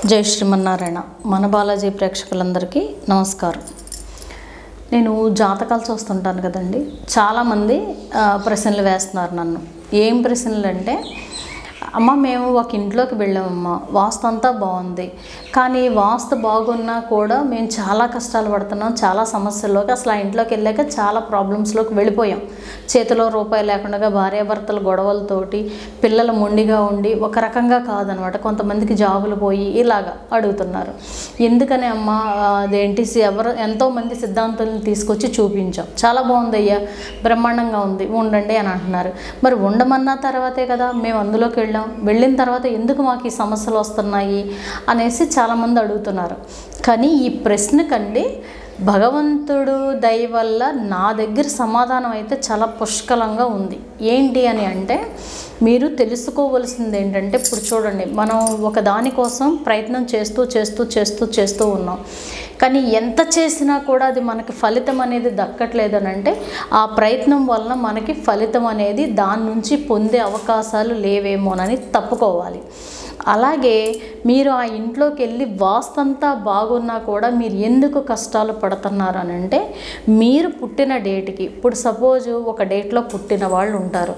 జై శ్రీమన్నారాయణ మన బాలాజీ ప్రేక్షకులందరికీ నమస్కారం నేను జాతకాలు చూస్తుంటాను కదండి చాలామంది ఆ, ప్రశ్నలు వేస్తున్నారు నన్ను ఏం ప్రశ్నలు అంటే అమ్మ మేము ఒక ఇంట్లోకి వెళ్ళామమ్మ వాస్తు అంతా బాగుంది కానీ వాస్తు బాగున్నా కూడా మేము చాలా కష్టాలు పడుతున్నాం చాలా సమస్యల్లోకి అసలు ఆ ఇంట్లోకి వెళ్ళాక చాలా ప్రాబ్లమ్స్లోకి వెళ్ళిపోయాం చేతిలో రూపాయి లేకుండా భార్యాభర్తల గొడవలతోటి పిల్లలు మొండిగా ఉండి ఒక రకంగా కాదనమాట కొంతమందికి జాబులు పోయి ఇలాగా అడుగుతున్నారు ఎందుకని అమ్మ ఆ, అదేంటి సి- ఎవరు ఎంతోమంది సిద్ధాంతాలను తీసుకొచ్చి చూపించాం చాలా బాగుంది అయ్యా బ్రహ్మాండంగా ఉంది ఉండండి అని అంటున్నారు మరి ఉండమన్న తర్వాతే కదా మేము అందులోకి వెళ్ళాం వెళ్ళిన తర్వాత ఎందుకు మాకు ఈ సమస్యలు వస్తున్నాయి అనేసి చాలామంది అడుగుతున్నారు కానీ ఈ ప్రశ్నకండి భగవంతుడు దయ వల్ల నా దగ్గర సమాధానం అయితే చాలా పుష్కలంగా ఉంది ఏంటి అని అంటే మీరు తెలుసుకోవలసింది ఏంటంటే ఇప్పుడు చూడండి మనం ఒక దానికోసం ప్రయత్నం చేస్తూ చేస్తూ చేస్తూ చేస్తూ ఉన్నాం కానీ ఎంత చేసినా కూడా అది మనకి ఫలితం అనేది దక్కట్లేదు అని అంటే ఆ ప్రయత్నం వలన మనకి ఫలితం అనేది దాని నుంచి పొందే అవకాశాలు లేవేమోనని తప్పుకోవాలి అలాగే మీరు ఆ ఇంట్లోకి వెళ్ళి వాస్తంతా బాగున్నా కూడా మీరు ఎందుకు కష్టాలు పడుతున్నారు అని అంటే మీరు పుట్టిన డేట్కి ఇప్పుడు సపోజ్ ఒక డేట్లో పుట్టిన వాళ్ళు ఉంటారు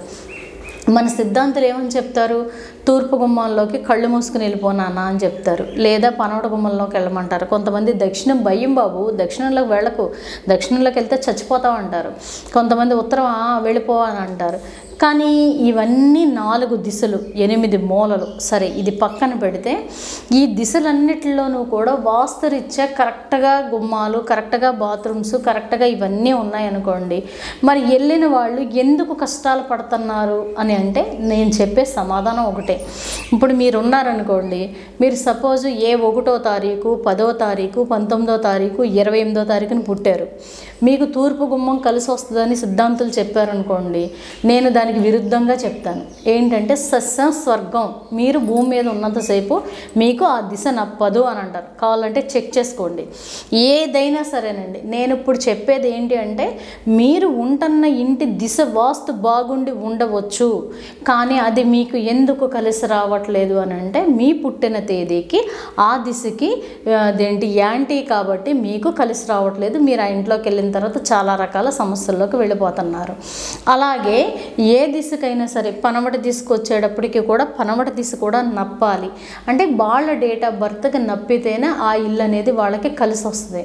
మన సిద్ధాంతులు ఏమని చెప్తారు తూర్పు గుమ్మంలోకి కళ్ళు మూసుకుని వెళ్ళిపోనానా అని చెప్తారు లేదా పనవట గుమ్మంలోకి వెళ్ళమంటారు కొంతమంది దక్షిణం భయం బాబు దక్షిణంలోకి వెళ్ళకు దక్షిణంలోకి వెళ్తే చచ్చిపోతావు అంటారు కొంతమంది ఉత్తరం "ఆ, వెళ్ళిపో అని అంటారు కానీ ఇవన్నీ నాలుగు దిశలు ఎనిమిది మూలలు సరే ఇది పక్కన పెడితే ఈ దిశలన్నిటిలోనూ కూడా వాస్తురీత్యా కరెక్ట్గా గుమ్మాలు కరెక్ట్గా బాత్రూమ్స్ కరెక్ట్గా ఇవన్నీ ఉన్నాయనుకోండి మరి వెళ్ళిన వాళ్ళు ఎందుకు కష్టాలు పడుతున్నారు అని అంటే నేను చెప్పే సమాధానం ఒకటే ఇప్పుడు మీరు ఉన్నారనుకోండి మీరు సపోజ్ ఏ ఒకటో తారీఖు పదో తారీఖు పంతొమ్మిదో తారీఖు ఇరవై ఎనిమిదో తారీఖుని పుట్టారు మీకు తూర్పు గుమ్మం కలిసి వస్తుందని సిద్ధాంతులు చెప్పారనుకోండి నేను దానికి విరుద్ధంగా చెప్తాను ఏంటంటే సస్యం స్వర్గం మీరు భూమి మీద ఉన్నంతసేపు మీకు ఆ దిశ నప్పదు అని అంటారు కావాలంటే చెక్ చేసుకోండి ఏదైనా సరేనండి నేను ఇప్పుడు చెప్పేది ఏంటి అంటే మీరు ఉంటున్న ఇంటి దిశ వాస్తు బాగుండి ఉండవచ్చు కానీ అది మీకు ఎందుకు కలిసి రావట్లేదు అని అంటే మీ పుట్టిన తేదీకి ఆ దిశకి ఆ, అదేంటి యాంటీ కాబట్టి మీకు కలిసి రావట్లేదు మీరు ఆ ఇంట్లోకి వెళ్ళిన తర్వాత చాలా రకాల సమస్యల్లోకి వెళ్ళిపోతున్నారు అలాగే ఏ దిశకైనా సరే పనమటి దిశకు వచ్చేటప్పటికి కూడా పనమటి దిశ కూడా నప్పాలి అంటే వాళ్ళ డేట్ ఆఫ్ బర్త్కి నప్పితేనే ఆ ఇల్లు అనేది వాళ్ళకి కలిసి వస్తుంది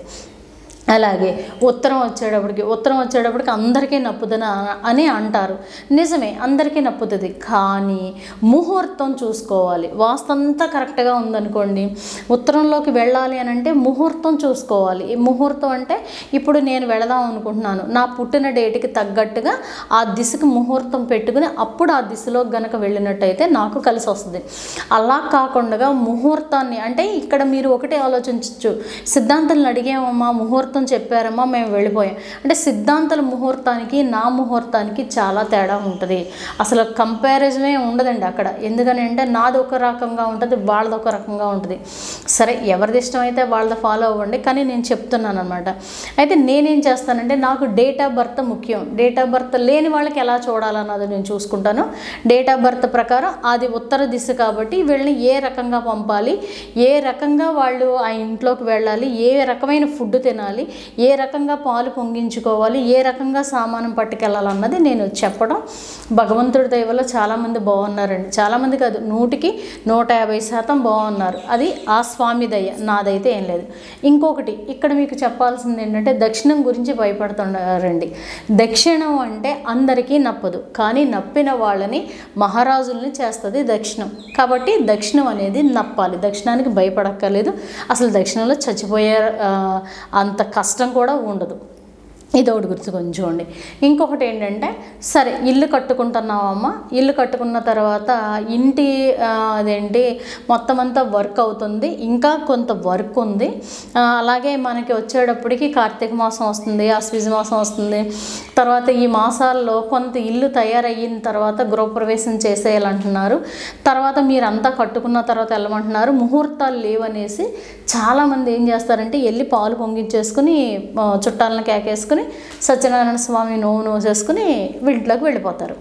అలాగే ఉత్తరం వచ్చేటప్పటికి ఉత్తరం వచ్చేటప్పటికి అందరికీ నప్పుదని అ- అని అంటారు నిజమే అందరికీ నప్పుతుంది కానీ ముహూర్తం చూసుకోవాలి వాస్తంతా కరెక్ట్గా ఉందనుకోండి ఉత్తరంలోకి వెళ్ళాలి అని అంటే ముహూర్తం చూసుకోవాలి ఈ ముహూర్తం అంటే ఇప్పుడు నేను వెళదాం అనుకుంటున్నాను నా పుట్టిన డేట్కి తగ్గట్టుగా ఆ దిశకు ముహూర్తం పెట్టుకుని అప్పుడు ఆ దిశలో గనక వెళ్ళినట్టయితే నాకు కలిసి వస్తుంది అలా కాకుండా ముహూర్తాన్ని అంటే ఇక్కడ మీరు ఒకటే ఆలోచించవచ్చు సిద్ధాంతాలను అడిగామమ్మా ముహూర్తం చెప్పారమ్మా మేము వెళ్ళిపోయాం అంటే సిద్ధాంతాల ముహూర్తానికి నా ముహూర్తానికి చాలా తేడా ఉంటుంది అసలు కంపారిజనే ఉండదండి అక్కడ ఎందుకని అంటే నాది ఒక రకంగా ఉంటుంది వాళ్ళది ఒక రకంగా ఉంటుంది సరే ఎవరిది ఇష్టం అయితే వాళ్ళది ఫాలో అవ్వండి కానీ నేను చెప్తున్నాను అనమాట అయితే నేనేం చేస్తానంటే నాకు డేట్ ఆఫ్ బర్త్ ముఖ్యం డేట్ ఆఫ్ బర్త్ లేని వాళ్ళకి ఎలా చూడాలన్నది నేను చూసుకుంటాను డేట్ ఆఫ్ బర్త్ ప్రకారం అది ఉత్తర దిశ కాబట్టి వీళ్ళని ఏ రకంగా పంపాలి ఏ రకంగా వాళ్ళు ఆ ఇంట్లోకి వెళ్ళాలి ఏ రకమైన ఫుడ్ తినాలి ఏ రకంగా పాలు పొంగించుకోవాలి ఏ రకంగా సామానం పట్టుకెళ్ళాలన్నది నేను చెప్పడం భగవంతుడి దయ వల్ల చాలామంది బాగున్నారండి చాలామంది కాదు నూటికి నూట యాభై శాతం బాగున్నారు అది ఆ స్వామి దయ నాదైతే ఏం లేదు ఇంకొకటి ఇక్కడ మీకు చెప్పాల్సింది ఏంటంటే దక్షిణం గురించి భయపడుతున్నారండి దక్షిణం అంటే అందరికీ నప్పదు కానీ నప్పిన వాళ్ళని మహారాజుల్ని చేస్తుంది దక్షిణం కాబట్టి దక్షిణం అనేది నప్పాలి దక్షిణానికి భయపడక్కర్లేదు అసలు దక్షిణంలో చచ్చిపోయే ఆ, అంత కష్టం కూడా ఉండదు ఇది ఒకటి గుర్తుకొంచుకోండి ఇంకొకటి ఏంటంటే సరే ఇల్లు కట్టుకుంటున్నామమ్మా ఇల్లు కట్టుకున్న తర్వాత ఇంటి ఆ, అదేంటి మొత్తం అంతా వర్క్ అవుతుంది ఇంకా కొంత వర్క్ ఉంది ఆ, అలాగే మనకి వచ్చేటప్పటికి కార్తీక మాసం వస్తుంది ఆశ్వీజ మాసం వస్తుంది తర్వాత ఈ మాసాల్లో కొంత ఇల్లు తయారయ్యిన తర్వాత గృహప్రవేశం చేసేయాలంటున్నారు తర్వాత మీరంతా కట్టుకున్న తర్వాత వెళ్ళమంటున్నారు ముహూర్తాలు లేవనేసి చాలామంది ఏం చేస్తారంటే వెళ్ళి పాలు పొంగించేసుకుని ఆ, చుట్టాలను కేకేసుకుని సత్యనారాయణ స్వామి నోవు నోసేసుకుని ఇంట్లోకి వెళ్ళిపోతారు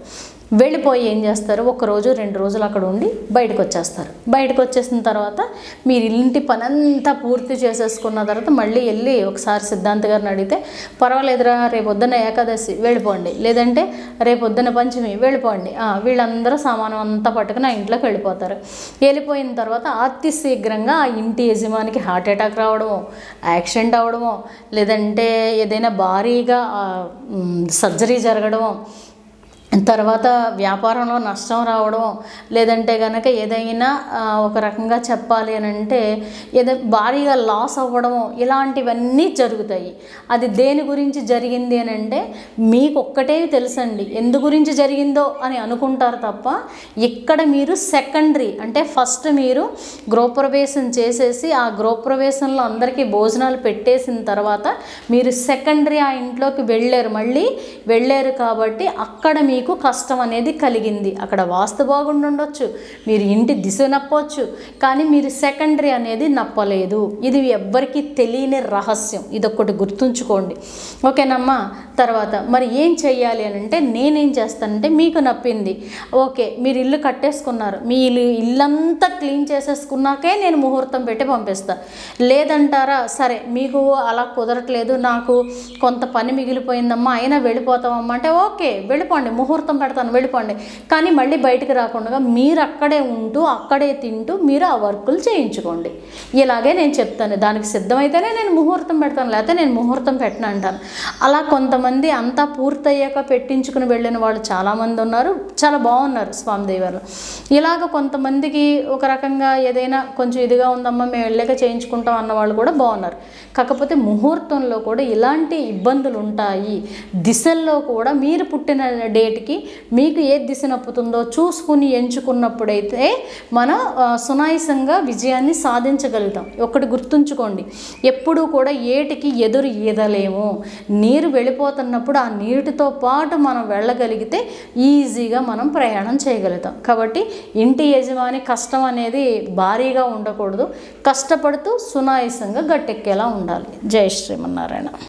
వెళ్ళిపోయి ఏం చేస్తారు ఒక రోజు రెండు రోజులు అక్కడ ఉండి బయటకు వచ్చేస్తారు బయటకు వచ్చేసిన తర్వాత మీరు ఇంటి పని అంతా పూర్తి చేసేసుకున్న తర్వాత మళ్ళీ వెళ్ళి ఒకసారి సిద్ధాంత్ గారిని అడిగితే పర్వాలేదురా రేపొద్దున ఏకాదశి వెళ్ళిపోండి లేదంటే రేపొద్దున పంచమి వెళ్ళిపోండి ఆ, వీళ్ళందరూ సామానం అంతా పట్టుకుని ఆ ఇంట్లోకి వెళ్ళిపోతారు వెళ్ళిపోయిన తర్వాత అతి శీఘ్రంగా ఆ ఇంటి యజమానికి హార్ట్ అటాక్ రావడమో యాక్సిడెంట్ అవ్వడమో లేదంటే ఏదైనా భారీగా ఆ, మ్, సర్జరీ జరగడమో తర్వాత వ్యాపారంలో నష్టం రావడం లేదంటే కనుక ఏదైనా ఆ, ఒక రకంగా చెప్పాలి అని అంటే ఏదో భారీగా లాస్ అవ్వడం ఇలాంటివన్నీ జరుగుతాయి అది దేని గురించి జరిగింది అని అంటే మీకు ఒక్కటే తెలుసండి ఎందు గురించి జరిగిందో అని అనుకుంటారు తప్ప ఇక్కడ మీరు సెకండరీ అంటే ఫస్ట్ మీరు గృహప్రవేశం చేసేసి ఆ గృహప్రవేశంలో అందరికీ భోజనాలు పెట్టేసిన తర్వాత మీరు సెకండరీ ఆ ఇంట్లోకి వెళ్ళారు మళ్ళీ వెళ్ళారు కాబట్టి అక్కడ మీకు కష్టం అనేది కలిగింది అక్కడ వాస్తు బాగుండి ఉండొచ్చు మీరు ఇంటి దిశ నప్పవచ్చు కానీ మీరు సెకండరీ అనేది నప్పలేదు ఇది ఎవ్వరికీ తెలియని రహస్యం ఇది ఒక్కటి గుర్తుంచుకోండి ఓకేనమ్మా తర్వాత మరి ఏం చెయ్యాలి అని అంటే నేనేం చేస్తానంటే మీకు నప్పింది ఓకే మీరు ఇల్లు కట్టేసుకున్నారు మీ ఇల్లు ఇల్లంతా క్లీన్ చేసేసుకున్నాకే నేను ముహూర్తం పెట్టి పంపిస్తా లేదంటారా సరే మీకు అలా కుదరట్లేదు నాకు కొంత పని మిగిలిపోయిందమ్మా అయినా వెళ్ళిపోతామమ్మా అంటే ఓకే వెళ్ళిపోండి ముహూర్తం పెడతాను వెళ్ళిపోండి కానీ మళ్ళీ బయటికి రాకుండా మీరు అక్కడే ఉంటూ అక్కడే తింటూ మీరు ఆ వర్కులు చేయించుకోండి ఇలాగే నేను చెప్తాను దానికి సిద్ధమైతేనే నేను ముహూర్తం పెడతాను లేకపోతే నేను ముహూర్తం పెట్టను అంటాను అలా కొంతమంది అంతా పూర్తయ్యాక పెట్టించుకుని వెళ్ళిన వాళ్ళు చాలామంది ఉన్నారు చాలా బాగున్నారు స్వామి దేవాలు ఇలాగ కొంతమందికి ఒక రకంగా ఏదైనా కొంచెం ఇదిగా ఉందమ్మా మేము వెళ్ళాక చేయించుకుంటాం అన్న వాళ్ళు కూడా బాగున్నారు కాకపోతే ముహూర్తంలో కూడా ఇలాంటి ఇబ్బందులు ఉంటాయి దిశల్లో కూడా మీరు పుట్టిన డేట్కి మీకు ఏ దిశ నప్పుతుందో చూసుకుని ఎంచుకున్నప్పుడైతే మనం ఆ, సునాయాసంగా విజయాన్ని సాధించగలుగుతాం ఒకటి గుర్తుంచుకోండి ఎప్పుడూ కూడా ఏటికి ఎదురు ఈదలేము నీరు వెళ్ళిపోతున్నప్పుడు ఆ నీటితో పాటు మనం వెళ్ళగలిగితే ఈజీగా మనం ప్రయాణం చేయగలుగుతాం కాబట్టి ఇంటి యజమాని కష్టం అనేది భారీగా ఉండకూడదు కష్టపడుతూ సునాయాసంగా గట్టెక్కేలా ఉండాలి జై శ్రీమన్నారాయణ